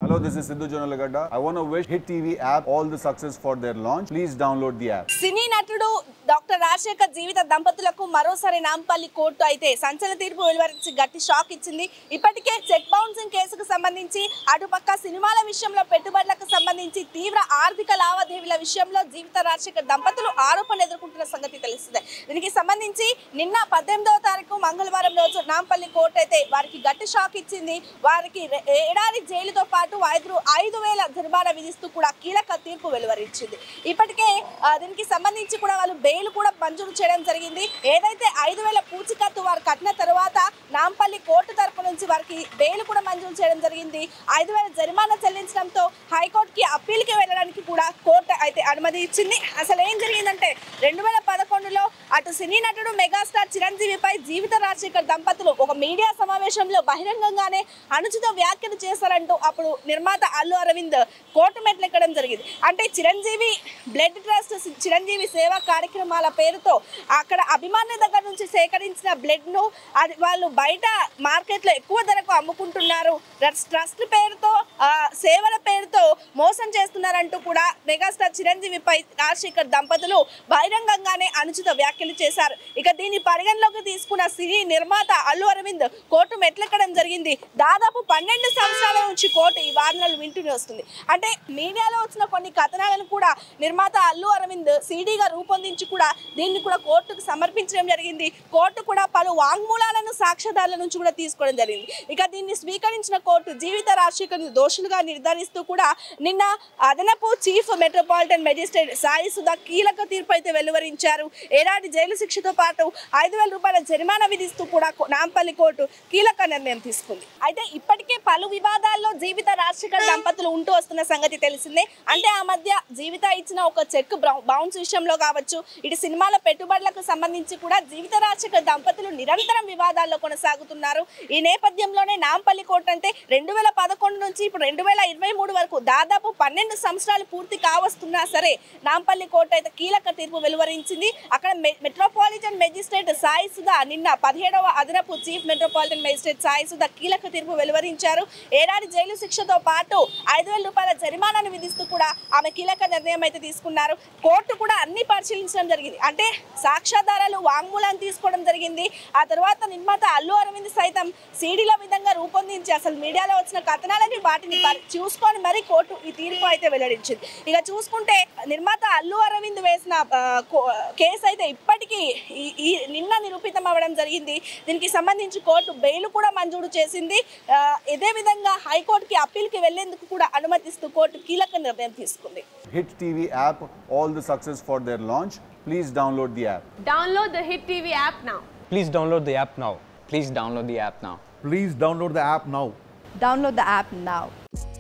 Hello, this is Sidhu Jonalagada. I want to wish Hit TV app all the success for their launch. Please download the app. సినీ నటుడు doctor Rajasekhar జీవిత దంపతులకు మరోసారి Nampally court అయితే సంచలన తీర్పు వెలువరించి గట్టి shock ఇచ్చింది ఇప్పటికే చెక్ బౌన్సింగ్ కేసుకు సంబంధించి అటుపక్క సినిమాల విషయంలో పెట్టుబడులకు సంబంధించి తీవ్ర ఆర్థిక లావాదేవీల విషయంలో జీవిత రాజశేఖర్ దంపతులు ఆరోపణలు ఎదుర్కొంటున్న సంగతి తెలుస్తుంది దీనికి సంబంధించి నిన్న పద్దెనిమిదవ తారీఖు మంగళవారం రోజు నాంపల్లి కోర్టు అయితే వారికి గట్టి షాక్ ఇచ్చింది వారికి రె- ఏడాది జైలుతో పాటు ఐదు ఐదు వేల జరిమానా విధిస్తూ కూడా కీలక తీర్పు వెలువరించింది ఇప్పటికే ఆ, దీనికి సంబంధించి కూడా వాళ్ళు బెయిల్ కూడా మంజూరు చేయడం జరిగింది ఏదైతే ఐదు వేల పూచికత్తు వారు కట్టిన తర్వాత నాంపల్లి కోర్టు తరపు నుంచి వారికి బెయిల్ కూడా మంజూరు చేయడం జరిగింది ఐదు వేల జరిమానా చెల్లించడంతో హైకోర్టుకి అప్పీల్కి వెళ్ళడానికి కూడా కోర్టు అయితే అనుమతి ఇచ్చింది అసలు ఏం జరిగిందంటే రెండు వేల పదకొండులో అటు సినీ నటుడు మెగాస్టార్ చిరంజీవిపై జీవిత రాజశేఖర్ దంపతులు ఒక మీడియా సమావేశంలో బహిరంగంగానే అనుచిత వ్యాఖ్యలు చేశారంటూ అప్పుడు నిర్మాత అల్లు అరవింద్ కోర్టు మెట్లు ఎక్కడం జరిగింది అంటే చిరంజీవి బ్లడ్ ట్రస్ట్ చిరంజీవి సేవా కార్యక్రమాల పేరుతో అక్కడ అభిమానుల దగ్గర నుంచి సేకరించిన బ్లడ్ ను అది వాళ్ళు బయట మార్కెట్లో ఎక్కువ ధరకు అమ్ముకుంటున్నారు ట్రస్ట్ ట్రస్ట్ పేరుతో ఆ, సేవల పేరుతో మోసం చేస్తున్నారంటూ కూడా మెగాస్టార్ చిరంజీవిపై రాజశేఖర్ దంపతులు బహిరంగంగానే అనుచిత వ్యాఖ్యలు చేశారు ఇక దీన్ని పరిగణలోకి తీసుకున్న సినీ నిర్మాత అల్లు అరవింద్ కోర్టు మెట్లెక్కడం జరిగింది దాదాపు పన్నెండు సంవత్సరాల నుంచి కోర్టు ఈ వాదనలు వింటూనే వస్తుంది అంటే మీడియాలో వచ్చిన కొన్ని కథనాలను కూడా నిర్మాత అల్లు అరవింద్ సీడీగా రూపొందించి కూడా దీన్ని కూడా కోర్టుకు సమర్పించడం జరిగింది కోర్టు కూడా పలు వాంగ్మూలాలను సాక్ష్యాధారాల నుంచి కూడా తీసుకోవడం జరిగింది ఇక దీన్ని స్వీకరించిన కోర్టు జీవిత రాజశేఖర్ దోషులుగా నిర్ధారిస్తూ కూడా నిన్న అదనపు chief metropolitan magistrate Sai Sudha కీలక తీర్పు అయితే వెలువరించారు ఏడాది జైలు శిక్షతో పాటు ఐదు వేల రూపాయల జరిమానా విధిస్తూ కూడా కో- నాంపల్లి కోర్టు కీలక నిర్ణయం తీసుకుంది అయితే ఇప్పటికే పలు వివాదాల్లో జీవిత రాజశేఖర్ దంపతులు ఉంటూ వస్తున్న సంగతి తెలిసిందే అంటే ఆ మధ్య జీవిత ఇచ్చిన ఒక చెక్ బ్రౌ- బౌన్స్ విషయంలో కావచ్చు ఇటు సినిమాల పెట్టుబడులకు సంబంధించి కూడా జీవిత రాజశేఖర్ దంపతులు నిరంతరం వివాదాల్లో కొనసాగుతున్నారు ఈ నేపథ్యంలోనే నాంపల్లి కోర్టు అంటే రెండు వేల పదకొండు నుంచి ఇప్పుడు రెండు వేల ఇరవై మూడు వరకు దాదాపు పన్నెండు సంవత్సరాలు పూర్తి కావస్తున్నా సరే నాంపల్లి కోర్టు అయితే కీలక తీర్పు వెలువరించింది అక్కడ మె- మెట్రోపాలిటన్ మెజిస్ట్రేట్ సాయి సుధా నిన్న పదిహేడవ అదనపు chief metropolitan magistrate Sai Sudha కీలక తీర్పు వెలువరించారు ఏడాది జైలు శిక్షతో పాటు ఐదు వేల రూపాయల జరిమానాను విధిస్తూ కూడా ఆమె కీలక నిర్ణయం అయితే తీసుకున్నారు కోర్టు కూడా అన్ని పరిశీలించడం జరిగింది అంటే సాక్ష్యాధారాలు వాంగ్మూలాన్ని తీసుకోవడం జరిగింది ఆ తర్వాత నిర్మాత అల్లు అరవింద్ సైతం సీడీల విధంగా రూపొందించి అసలు మీడియాలో వచ్చిన కథనాలని వాటిని పరి- చూసుకొని మరి కోర్టు ఈ తీర్పు అయితే వెల్లడించింది ఇక చూసుకుంటే నిర్మాత అల్లు అరవింద్ వేసిన ఆ, కో- కేసు అయితే ఇప్పటికీ ఈ- ఈ నిన్న నిరూపితం అవ్వడం జరిగింది దీనికి సంబంధించి కోర్టు బెయిల్ కూడా మంజూరు చేసింది ఆ, ఇదే విధంగా హైకోర్టుకి అప్పీల్కి వెళ్లేందుకు కూడా అనుమతిస్తూ కోర్టు కీలక నిర్ణయం తీసుకుంది Hit TV app all the success for their launch. Please download the app. Download the Hit TV app now. Please download the app now. Please download the app now. Please download the app now. Download the app now.